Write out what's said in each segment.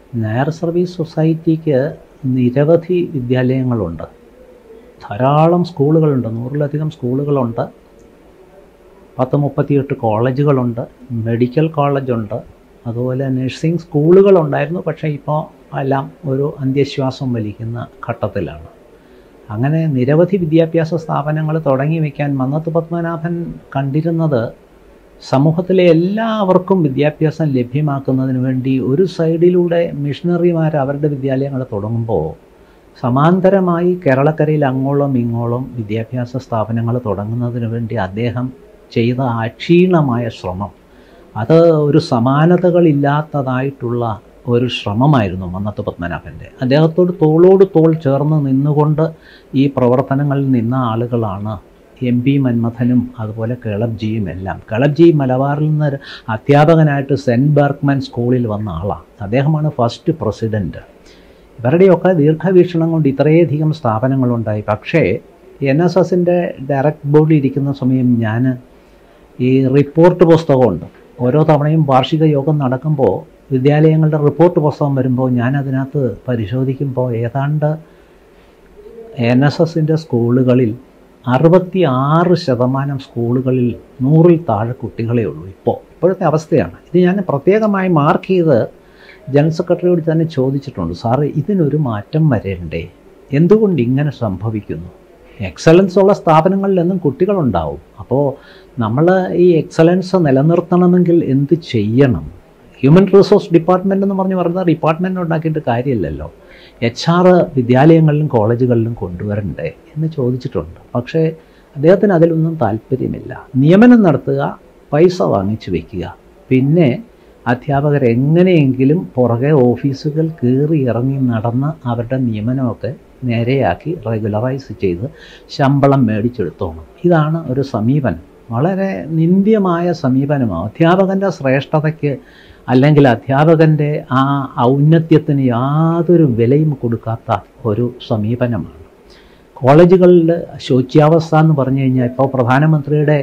Nair service സൊസൈറ്റിക്ക് നിരവധി വിദ്യാലയങ്ങളുണ്ട് ധാരാളം സ്കൂളുകളുണ്ട് നൂറിലധികം സ്കൂളുകളുണ്ട് പത്ത് മുപ്പത്തിയെട്ട് കോളേജുകളുണ്ട് മെഡിക്കൽ കോളേജുണ്ട് അതുപോലെ നഴ്സിംഗ് സ്കൂളുകളുണ്ടായിരുന്നു പക്ഷേ ഇപ്പോൾ എല്ലാം ഒരു അന്ത്യശ്വാസം വലിക്കുന്ന ഘട്ടത്തിലാണ് അങ്ങനെ നിരവധി വിദ്യാഭ്യാസ സ്ഥാപനങ്ങൾ തുടങ്ങി വയ്ക്കാൻ മന്നത്ത് പത്മനാഭൻ കണ്ടിരുന്നത് സമൂഹത്തിലെ എല്ലാവർക്കും വിദ്യാഭ്യാസം ലഭ്യമാക്കുന്നതിന് വേണ്ടി ഒരു സൈഡിലൂടെ മിഷണറിമാർ അവരുടെ വിദ്യാലയങ്ങൾ തുടങ്ങുമ്പോൾ സമാന്തരമായി കേരളക്കരയിൽ അങ്ങോളം ഇങ്ങോളം വിദ്യാഭ്യാസ സ്ഥാപനങ്ങൾ തുടങ്ങുന്നതിന് വേണ്ടി അദ്ദേഹം ചെയ്ത അക്ഷീണമായ ശ്രമം അത് ഒരു സമാനതകളില്ലാത്തതായിട്ടുള്ള ഒരു ശ്രമമായിരുന്നു മന്നത്ത് പത്മനാഭൻ്റെ അദ്ദേഹത്തോട് തോളോട് തോൾ ചേർന്ന് നിന്നുകൊണ്ട് ഈ പ്രവർത്തനങ്ങളിൽ നിന്ന ആളുകളാണ് എം പി മന്മഥനും അതുപോലെ കേളബ്ജിയും എല്ലാം കേളബ്ജി മലബാറിൽ നിന്ന് ഒരു അധ്യാപകനായിട്ട് സെൻറ്റ് ബർക്ക്മാൻ സ്കൂളിൽ വന്ന ആളാണ് അദ്ദേഹമാണ് ഫസ്റ്റ് പ്രസിഡൻറ്റ് ഇവരുടെയൊക്കെ ദീർഘവീക്ഷണം കൊണ്ട് ഇത്രയധികം സ്ഥാപനങ്ങളുണ്ടായി പക്ഷേ എൻ എസ് എസിൻ്റെ ഡയറക്ട് ബോർഡിൽ ഇരിക്കുന്ന സമയം ഞാൻ ഈ റിപ്പോർട്ട് പുസ്തകമുണ്ട് ഓരോ തവണയും വാർഷിക യോഗം നടക്കുമ്പോൾ വിദ്യാലയങ്ങളുടെ റിപ്പോർട്ട് പുസ്തകം വരുമ്പോൾ ഞാൻ അതിനകത്ത് പരിശോധിക്കുമ്പോൾ ഏതാണ്ട് എൻ എസ് എസിൻ്റെ സ്കൂളുകളിൽ അറുപത്തി ആറ് ശതമാനം സ്കൂളുകളിൽ നൂറിൽ താഴെ കുട്ടികളേ ഉള്ളൂ ഇപ്പോൾ ഇപ്പോഴത്തെ അവസ്ഥയാണ് ഇത് ഞാൻ പ്രത്യേകമായി മാർക്ക് ചെയ്ത് ജനറൽ സെക്രട്ടറിയോട് തന്നെ ചോദിച്ചിട്ടുണ്ട് സാറ് ഇതിനൊരു മാറ്റം വരേണ്ടേ എന്തുകൊണ്ട് ഇങ്ങനെ സംഭവിക്കുന്നു എക്സലൻസ് ഉള്ള സ്ഥാപനങ്ങളിലെന്നും കുട്ടികളുണ്ടാവും അപ്പോൾ നമ്മൾ ഈ എക്സലൻസ് നിലനിർത്തണമെങ്കിൽ എന്ത് ചെയ്യണം ഹ്യൂമൻ റിസോഴ്സ് ഡിപ്പാർട്ട്മെൻ്റ് എന്ന് പറഞ്ഞ് പറയുന്ന ഡിപ്പാർട്ട്മെൻറ്റ് ഉണ്ടാക്കിയിട്ട് കാര്യമില്ലല്ലോ എച്ച് ആർ വിദ്യാലയങ്ങളിലും കോളേജുകളിലും കൊണ്ടുവരണ്ടേ എന്ന് ചോദിച്ചിട്ടുണ്ട് പക്ഷേ അദ്ദേഹത്തിന് അതിലൊന്നും താല്പര്യമില്ല നിയമനം നടത്തുക പൈസ വാങ്ങിച്ചു വയ്ക്കുക പിന്നെ അധ്യാപകർ എങ്ങനെയെങ്കിലും പുറകെ ഓഫീസുകൾ കയറി ഇറങ്ങി നടന്ന് അവരുടെ നിയമനമൊക്കെ നേരെയാക്കി റെഗുലറൈസ് ചെയ്ത് ശമ്പളം മേടിച്ചെടുത്തോണം ഇതാണ് ഒരു സമീപനം വളരെ നിന്ദ്യമായ സമീപനമാണ് അധ്യാപകൻ്റെ ശ്രേഷ്ഠതയ്ക്ക് അല്ലെങ്കിൽ അധ്യാപകൻ്റെ ആ ഔന്നത്യത്തിന് യാതൊരു വിലയും കൊടുക്കാത്ത ഒരു സമീപനമാണ് കോളേജുകളിൽ ശോച്യാവസ്ഥ എന്ന് പറഞ്ഞു കഴിഞ്ഞാൽ ഇപ്പോൾ പ്രധാനമന്ത്രിയുടെ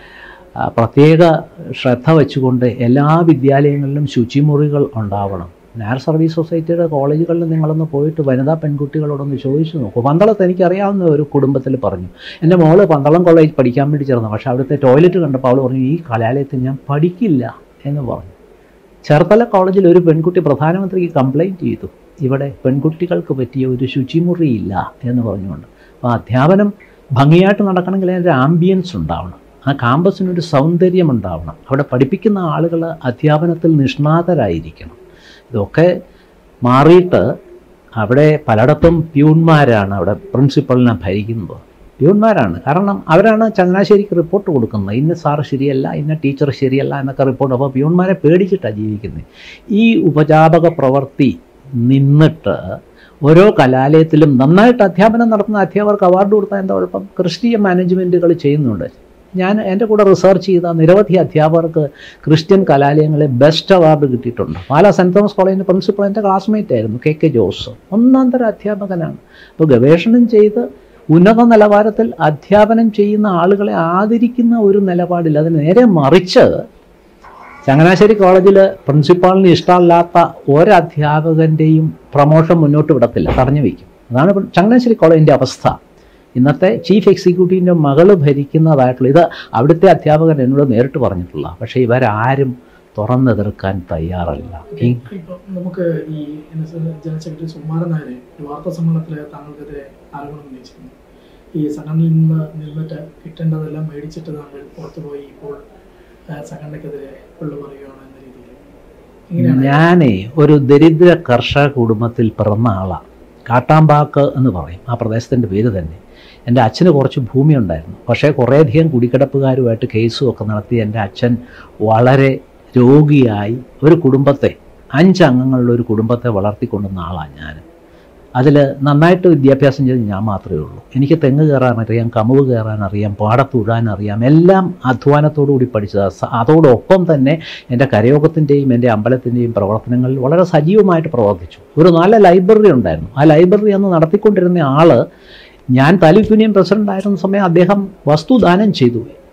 ആ, പ്രത്യേക ശ്രദ്ധ വെച്ചുകൊണ്ട് എല്ലാ വിദ്യാലയങ്ങളിലും ശുചിമുറികൾ ഉണ്ടാവണം നായർ സർവീസ് സൊസൈറ്റിയുടെ കോളേജുകളിൽ നിങ്ങളൊന്ന് പോയിട്ട് വനിതാ പെൺകുട്ടികളോടൊന്ന് ചോദിച്ചു നോക്കൂ പന്തളത്ത് എനിക്കറിയാവുന്ന ഒരു കുടുംബത്തിൽ പറഞ്ഞു എൻ്റെ മോള് പന്തളം കോളേജ് പഠിക്കാൻ വേണ്ടി ചേർന്നു പക്ഷേ അവിടുത്തെ ടോയ്ലറ്റ് കണ്ടപ്പോൾ അവൾ പറഞ്ഞു ഈ കലാലയത്തിൽ ഞാൻ പഠിക്കില്ല എന്ന് പറഞ്ഞു ചേർത്തല കോളേജിൽ ഒരു പെൺകുട്ടി പ്രധാനമന്ത്രിക്ക് കംപ്ലൈൻറ്റ് ചെയ്തു ഇവിടെ പെൺകുട്ടികൾക്ക് പറ്റിയ ഒരു ശുചിമുറിയില്ല എന്ന് പറഞ്ഞുകൊണ്ട് അപ്പോൾ അധ്യാപനം ഭംഗിയായിട്ട് നടക്കണമെങ്കിൽ അതിൻ്റെ ആംബിയൻസ് ഉണ്ടാവണം ആ കാമ്പസിനൊരു സൗന്ദര്യം ഉണ്ടാവണം അവിടെ പഠിപ്പിക്കുന്ന ആളുകൾ അധ്യാപനത്തിൽ നിഷ്ണാതരായിരിക്കണം ഇതൊക്കെ മാറിയിട്ട് അവിടെ പലയിടത്തും പ്യൂൺമാരാണ് അവിടെ പ്രിൻസിപ്പളിനെ ഭരിക്കുന്നത് പ്യൂൺമാരാണ് കാരണം അവരാണ് ചങ്ങനാശ്ശേരിക്ക് റിപ്പോർട്ട് കൊടുക്കുന്നത് ഇന്ന സാറ് ശരിയല്ല ഇന്ന ടീച്ചർ ശരിയല്ല എന്നൊക്കെ റിപ്പോർട്ട് അപ്പോൾ പ്യൂൺമാരെ പേടിച്ചിട്ടാണ് ജീവിക്കുന്നത് ഈ ഉപജാപക പ്രവൃത്തി നിന്നിട്ട് ഓരോ കലാലയത്തിലും നന്നായിട്ട് അധ്യാപനം നടത്തുന്ന അധ്യാപകർക്ക് അവാർഡ് കൊടുത്താൽ എന്താ കുഴപ്പം ക്രിസ്തീയ മാനേജ്മെൻറ്റുകൾ ചെയ്യുന്നുണ്ട് ഞാൻ എൻ്റെ കൂടെ റിസർച്ച് ചെയ്ത നിരവധി അധ്യാപകർക്ക് ക്രിസ്ത്യൻ കലാലയങ്ങളെ ബെസ്റ്റ് അവാർഡ് കിട്ടിയിട്ടുണ്ട് പാലാ സെൻറ്റ് തോമസ് കോളേജിൻ്റെ പ്രിൻസിപ്പൾ എൻ്റെ ക്ലാസ്മേറ്റ് ആയിരുന്നു കെ കെ ജോസ് ഒന്നാം തരം അധ്യാപകനാണ് അപ്പോൾ ഗവേഷണം ചെയ്ത് ഉന്നത നിലവാരത്തിൽ അധ്യാപനം ചെയ്യുന്ന ആളുകളെ ആദരിക്കുന്ന ഒരു നിലപാടിൽ അതിന് നേരെ മറിച്ച് ചങ്ങനാശ്ശേരി കോളേജിൽ പ്രിൻസിപ്പാളിന് ഇഷ്ടമല്ലാത്ത ഒരധ്യാപകൻ്റെയും പ്രൊമോഷൻ മുന്നോട്ട് വിടത്തില്ല തടഞ്ഞു വയ്ക്കും അതാണ് ഇപ്പം ചങ്ങനാശ്ശേരി കോളേജിൻ്റെ അവസ്ഥ ഇന്നത്തെ ചീഫ് എക്സിക്യൂട്ടീവിൻ്റെ മകള് ഭരിക്കുന്നതായിട്ടുള്ള ഇത് അവിടുത്തെ അധ്യാപകൻ എന്നോട് നേരിട്ട് പറഞ്ഞിട്ടുള്ള പക്ഷേ ഇവരാരും തുറന്നെതിർക്കാൻ തയ്യാറല്ല ഈ ഇപ്പം നമുക്ക് ഈ N S S general secretary Sukumaran Nair ഒരു വാർത്താ സമ്മേളനത്തിൽ താങ്കൾക്കെതിരെ ആരോപണം ഉന്നയിച്ചിരുന്നു ഈ സംഘടനയിൽ നിന്ന് നിന്നിട്ട് കിട്ടേണ്ടതെല്ലാം മേടിച്ചിട്ട് താങ്കൾ പുറത്തുപോയി ഇപ്പോൾ ആ, സംഘടനയ്ക്കെതിരെ പുള്ളു പറയുകയാണ് എന്ന രീതിയിൽ ഇങ്ങനെയാണ് ഞാനേ ഒരു ദരിദ്ര കർഷക കുടുംബത്തിൽ പിറന്ന ആളാണ് കാട്ടാമ്പാക്ക് എന്ന് പറയും ആ പ്രദേശത്തിൻ്റെ പേര് തന്നെ എൻ്റെ അച്ഛന് കുറച്ച് ഭൂമി ഉണ്ടായിരുന്നു പക്ഷേ കുറേയധികം കുടിക്കിടപ്പുകാരുമായിട്ട് കേസും ഒക്കെ നടത്തി എൻ്റെ അച്ഛൻ വളരെ രോഗിയായി ഒരു കുടുംബത്തെ അഞ്ച് അംഗങ്ങളുള്ള ഒരു കുടുംബത്തെ വളർത്തിക്കൊണ്ടുവന്ന ആളാണ് ഞാൻ അതിൽ നന്നായിട്ട് വിദ്യാഭ്യാസം ചെയ്ത് ഞാൻ മാത്രമേ ഉള്ളൂ എനിക്ക് തെങ്ങ് കയറാൻ അറിയാം കമുവ് കയറാൻ അറിയാം പാടത്തുടാൻ അറിയാം എല്ലാം അധ്വാനത്തോടു കൂടി പഠിച്ചതാണ് സ- അതോടൊപ്പം തന്നെ എൻ്റെ കരയോഗത്തിൻ്റെയും എൻ്റെ അമ്പലത്തിൻ്റെയും പ്രവർത്തനങ്ങളിൽ വളരെ സജീവമായിട്ട് പ്രവർത്തിച്ചു ഒരു നല്ല ലൈബ്രറി ഉണ്ടായിരുന്നു ആ ലൈബ്രറി അന്ന് നടത്തിക്കൊണ്ടിരുന്ന ആൾ ഞാൻ താലൂക്ക് യൂണിയൻ പ്രസിഡന്റ് ആയിരുന്ന സമയം അദ്ദേഹം വസ്തു ദാനം ചെയ്തു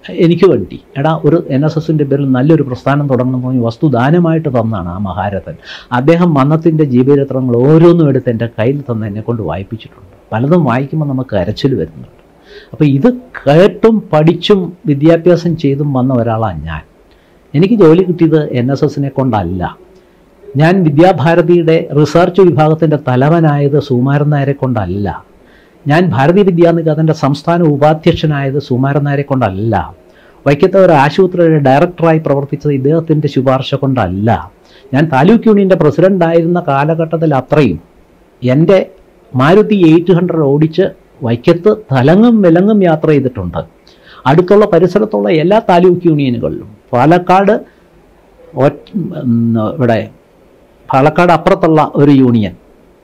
എനിക്ക് വേണ്ടി എടാ ഒരു എൻ എസ് എസിൻ്റെ പേരിൽ നല്ലൊരു പ്രസ്ഥാനം തുടങ്ങണം പറഞ്ഞ് വസ്തു ദാനമായിട്ട് തന്നാണ് ആ മഹാരഥൻ അദ്ദേഹം മന്നത്തിൻ്റെ ജീവചരിത്രങ്ങൾ ഓരോന്നും എടുത്ത് എൻ്റെ കയ്യിൽ തന്ന് എന്നെ കൊണ്ട് വായിപ്പിച്ചിട്ടുണ്ട് പലതും വായിക്കുമ്പോൾ നമുക്ക് അരച്ചിൽ വരുന്നുണ്ട് അപ്പോൾ ഇത് കേട്ടും പഠിച്ചും വിദ്യാഭ്യാസം ചെയ്തും വന്ന ഒരാളാണ് ഞാൻ എനിക്ക് ജോലി കിട്ടിയത് എൻ എസ് എസിനെ കൊണ്ടല്ല ഞാൻ വിദ്യാഭാരതിയുടെ റിസർച്ച് വിഭാഗത്തിൻ്റെ തലവനായത് സുകുമാരൻ നായരെ കൊണ്ടല്ല ഞാൻ ഭാരതീയ വിദ്യാനികേതൻ്റെ സംസ്ഥാന ഉപാധ്യക്ഷനായത് സുകുമാരൻ നായരെ കൊണ്ടല്ല വൈക്കത്തെ ഒരു ആശുപത്രിയുടെ ഡയറക്ടറായി പ്രവർത്തിച്ചത് ഇദ്ദേഹത്തിൻ്റെ ശുപാർശ കൊണ്ടല്ല ഞാൻ താലൂക്ക് യൂണിയൻ്റെ പ്രസിഡൻ്റായിരുന്ന കാലഘട്ടത്തിൽ അത്രയും എൻ്റെ മാരുതി എയ്റ്റ് ഹൺഡ്രഡ് ഓടിച്ച് വൈക്കത്ത് തലങ്ങും വിലങ്ങും യാത്ര ചെയ്തിട്ടുണ്ട് അടുത്തുള്ള പരിസരത്തുള്ള എല്ലാ താലൂക്ക് യൂണിയനുകളിലും പാലക്കാട് ഒറ്റ- ഉം, ഇവിടെ പാലക്കാട് അപ്പുറത്തുള്ള ഒരു യൂണിയൻ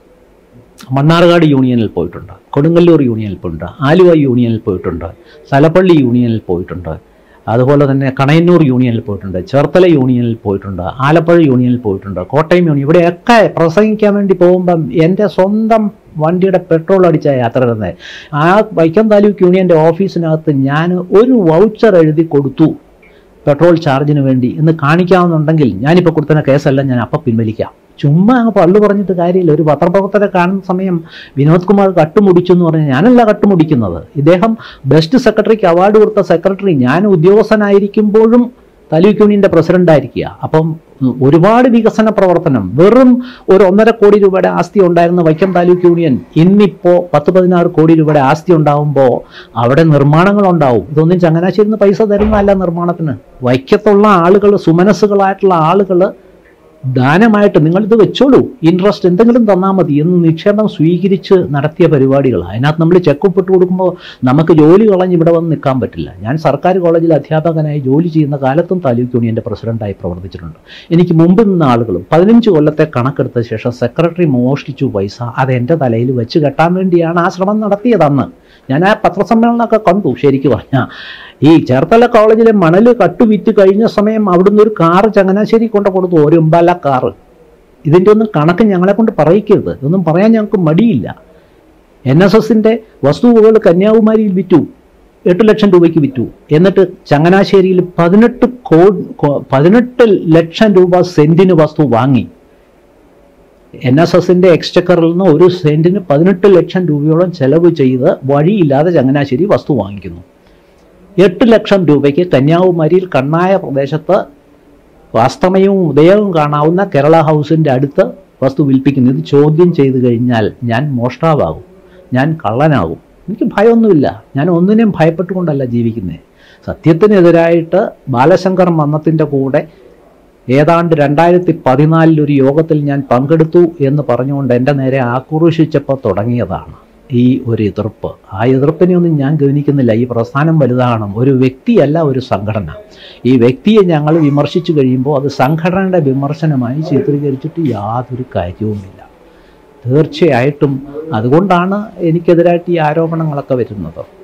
മണ്ണാർക്കാട് യൂണിയനിൽ പോയിട്ടുണ്ട് കൊടുങ്ങല്ലൂർ യൂണിയനിൽ പോയിട്ടുണ്ട് ആലുവ യൂണിയനിൽ പോയിട്ടുണ്ട് സലപ്പള്ളി യൂണിയനിൽ പോയിട്ടുണ്ട് അതുപോലെ തന്നെ കണയന്നൂർ യൂണിയനിൽ പോയിട്ടുണ്ട് ചേർത്തല യൂണിയനിൽ പോയിട്ടുണ്ട് ആലപ്പുഴ യൂണിയനിൽ പോയിട്ടുണ്ട് കോട്ടയം യൂണിയൻ ഇവിടെയൊക്കെ പ്രസംഗിക്കാൻ വേണ്ടി പോകുമ്പം എൻ്റെ സ്വന്തം വണ്ടിയുടെ പെട്രോൾ അടിച്ച യാത്ര തന്നെ ആ വൈക്കം താലൂക്ക് യൂണിയൻ്റെ ഓഫീസിനകത്ത് ഞാൻ ഒരു വൗച്ചർ എഴുതി കൊടുത്തു പെട്രോൾ ചാർജിന് വേണ്ടി എന്ന് കാണിക്കാമെന്നുണ്ടെങ്കിൽ ഞാനിപ്പോൾ കൊടുത്തുന്ന കേസല്ല ഞാൻ അപ്പം പിൻവലിക്കാം ചുമ്മാ അങ്ങ് പള്ളു പറഞ്ഞിട്ട് കാര്യമില്ല ഒരു പത്രപ്രവർത്തകരെ കാണുന്ന സമയം വിനോദ് കുമാർ കട്ടുമുടിച്ചു എന്ന് പറഞ്ഞാൽ ഞാനല്ല കട്ടുമുടിക്കുന്നത് ഇദ്ദേഹം ബെസ്റ്റ് സെക്രട്ടറിക്ക് അവാർഡ് കൊടുത്ത സെക്രട്ടറി ഞാൻ ഉദ്യോഗസ്ഥനായിരിക്കുമ്പോഴും താലൂക്ക് യൂണിയൻ്റെ പ്രസിഡൻ്റായിരിക്കുക അപ്പം ഉം, ഒരുപാട് വികസന പ്രവർത്തനം വെറും ഒരു ഒന്നര കോടി രൂപയുടെ ആസ്തി ഉണ്ടായിരുന്ന വൈക്കം താലൂക്ക് യൂണിയൻ ഇന്നിപ്പോൾ പത്ത് പതിനാറ് കോടി രൂപയുടെ ആസ്തി ഉണ്ടാവുമ്പോൾ അവിടെ നിർമ്മാണങ്ങൾ ഉണ്ടാവും ഇതൊന്നും ചങ്ങനാശ്ശേരിയിൽ നിന്ന് പൈസ തരുന്നതല്ല നിർമ്മാണത്തിന് വൈക്കത്തുള്ള ആളുകൾ സുമനസ്സുകളായിട്ടുള്ള ആളുകൾ ദാനമായിട്ട് നിങ്ങളിത് വെച്ചോളൂ ഇൻട്രസ്റ്റ് എന്തെങ്കിലും തന്നാൽ മതി എന്ന് നിക്ഷേപം സ്വീകരിച്ച് നടത്തിയ പരിപാടികൾ അതിനകത്ത് നമ്മൾ ചെക്ക് ഒപ്പിട്ട് കൊടുക്കുമ്പോൾ നമുക്ക് ജോലി കളഞ്ഞ് ഇവിടെ വന്ന് നിൽക്കാൻ പറ്റില്ല ഞാൻ സർക്കാർ കോളേജിൽ അധ്യാപകനായി ജോലി ചെയ്യുന്ന കാലത്തും താലൂക്ക് യൂണിയൻ്റെ പ്രസിഡന്റായി പ്രവർത്തിച്ചിട്ടുണ്ട് എനിക്ക് മുമ്പ് നിന്ന ആളുകളും പതിനഞ്ച് കൊല്ലത്തെ കണക്കെടുത്ത ശേഷം സെക്രട്ടറി മോഷ്ടിച്ചു പൈസ അത് എൻ്റെ തലയിൽ വെച്ച് കെട്ടാൻ വേണ്ടിയാണ് ആ ശ്രമം നടത്തിയതന്ന് ഞാൻ ആ പത്രസമ്മേളനമൊക്കെ കണ്ടു ശരിക്കും പറഞ്ഞാൽ ഈ ചേർത്തല കോളേജിലെ മണൽ കട്ടുവിറ്റ് കഴിഞ്ഞ സമയം അവിടുന്ന് ഒരു കാറ് ചങ്ങനാശ്ശേരി കൊണ്ട് കൊടുത്തു ഒരു ഉമ്പാല കാറ് ഇതിൻ്റെ ഒന്നും കണക്ക് ഞങ്ങളെ കൊണ്ട് പറയിക്കരുത് ഇതൊന്നും പറയാൻ ഞങ്ങൾക്ക് മടിയില്ല എൻ എസ് എസിൻ്റെ വസ്തുവകൾ കന്യാകുമാരിയിൽ വിറ്റു എട്ട് ലക്ഷം രൂപയ്ക്ക് വിറ്റു എന്നിട്ട് ചങ്ങനാശ്ശേരിയിൽ പതിനെട്ട് കോ കോ- പതിനെട്ട് ലക്ഷം രൂപ സെന്റിന് വസ്തു വാങ്ങി എൻ എസ് എസിൻ്റെ എക്സ്ചക്കറിൽ നിന്ന് ഒരു സെന്റിന് പതിനെട്ട് ലക്ഷം രൂപയോളം ചെലവ് ചെയ്ത് വഴിയില്ലാതെ ചങ്ങനാശ്ശേരി വസ്തു വാങ്ങിക്കുന്നു എട്ട് ലക്ഷം രൂപയ്ക്ക് കന്യാകുമാരിയിൽ കണ്ണായ പ്രദേശത്ത് വാസ്തമയവും ഉദയവും കാണാവുന്ന കേരള ഹൗസിൻ്റെ അടുത്ത് വസ്തു വിൽപ്പിക്കുന്നു ഇത് ചോദ്യം ചെയ്തു കഴിഞ്ഞാൽ ഞാൻ മോഷ്ടാവാകും ഞാൻ കള്ളനാകും എനിക്ക് ഭയമൊന്നുമില്ല ഞാൻ ഒന്നിനെയും ഭയപ്പെട്ടുകൊണ്ടല്ല ജീവിക്കുന്നത് സത്യത്തിനെതിരായിട്ട് ബാലശങ്കർ മന്നത്തിൻ്റെ കൂടെ ഏതാണ്ട് രണ്ടായിരത്തി പതിനാലിൽ ഒരു യോഗത്തിൽ ഞാൻ പങ്കെടുത്തു എന്ന് പറഞ്ഞുകൊണ്ട് എൻ്റെ നേരെ ആക്രോശിച്ചപ്പോൾ തുടങ്ങിയതാണ് ഈ ഒരു എതിർപ്പ് ആ എതിർപ്പിനെ ഒന്നും ഞാൻ ഗവനിക്കുന്നില്ല ഈ പ്രസ്ഥാനം വലുതാണ് ഒരു വ്യക്തിയല്ല ഒരു സംഘടന ഈ വ്യക്തിയെ ഞങ്ങൾ വിമർശിച്ചു കഴിയുമ്പോൾ അത് സംഘടനയുടെ വിമർശനമായി ചിത്രീകരിച്ചിട്ട് യാതൊരു കാര്യവുമില്ല തീർച്ചയായിട്ടും അതുകൊണ്ടാണ് എനിക്കെതിരായിട്ട് ഈ ആരോപണങ്ങളൊക്കെ വരുന്നത്